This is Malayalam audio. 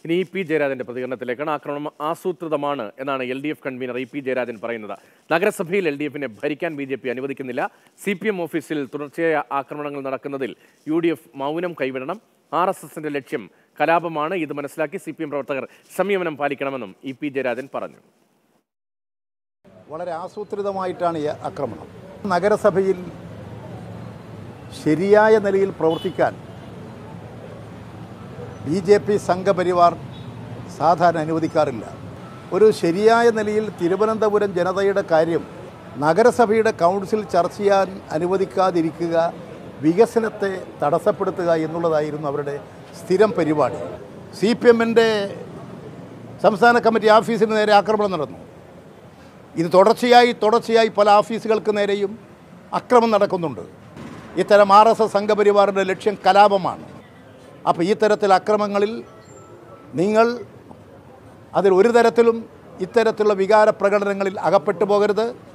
ഇനി ഇ പി ജയരാജന്റെ പ്രതികരണത്തിലേക്കാണ് ആക്രമണം ആസൂത്രിതമാണ് എന്നാണ് L D F convener E P Jayarajan പറയുന്നത് നഗരസഭയിൽ എൽ ഡി എഫിനെ ഭരിക്കാൻ ബി ജെ പി അനുവദിക്കുന്നില്ല സി പി എം ഓഫീസിൽ തുടർച്ചയായ ആക്രമണങ്ങൾ നടക്കുന്നതിൽ യു ഡി എഫ് മൗനം കൈവിടണം ആർ എസ് എസിന്റെ ലക്ഷ്യം കലാപമാണ് ഇത് മനസ്സിലാക്കി സി പി എം പ്രവർത്തകർ സംയമനം പാലിക്കണമെന്നും ഇ പി ജയരാജൻ പറഞ്ഞു വളരെ ആസൂത്രിതമായിട്ടാണ് ഈ ആക്രമണം നഗരസഭയിൽ ശരിയായ നിലയിൽ പ്രവർത്തിക്കാൻ ബി ജെ പി സംഘപരിവാർ സാധാരണ അനുവദിക്കാറില്ല ഒരു ശരിയായ നിലയിൽ തിരുവനന്തപുരം ജനതയുടെ കാര്യം നഗരസഭയുടെ കൗൺസിൽ ചർച്ച ചെയ്യാൻ അനുവദിക്കാതിരിക്കുക വികസനത്തെ തടസ്സപ്പെടുത്തുക എന്നുള്ളതായിരുന്നു അവരുടെ സ്ഥിരം പരിപാടി സി പി എമ്മിൻ്റെ സംസ്ഥാന കമ്മിറ്റി ഓഫീസിന് നേരെ ആക്രമണം നടന്നു ഇത് തുടർച്ചയായി തുടർച്ചയായി പല ഓഫീസുകൾക്ക് നേരെയും അക്രമം നടക്കുന്നുണ്ട് ഇത്തരം ആർ എസ് എസ് സംഘപരിവാറിൻ്റെ ലക്ഷ്യം കലാപമാണ് അപ്പോൾ ഈ തരത്തിൽ അക്രമങ്ങളിൽ നിങ്ങൾ അതിൽ ഒരു തരത്തിലും ഇത്തരത്തിലുള്ള വികാര പ്രകടനങ്ങളിൽ അകപ്പെട്ടു പോകരുത്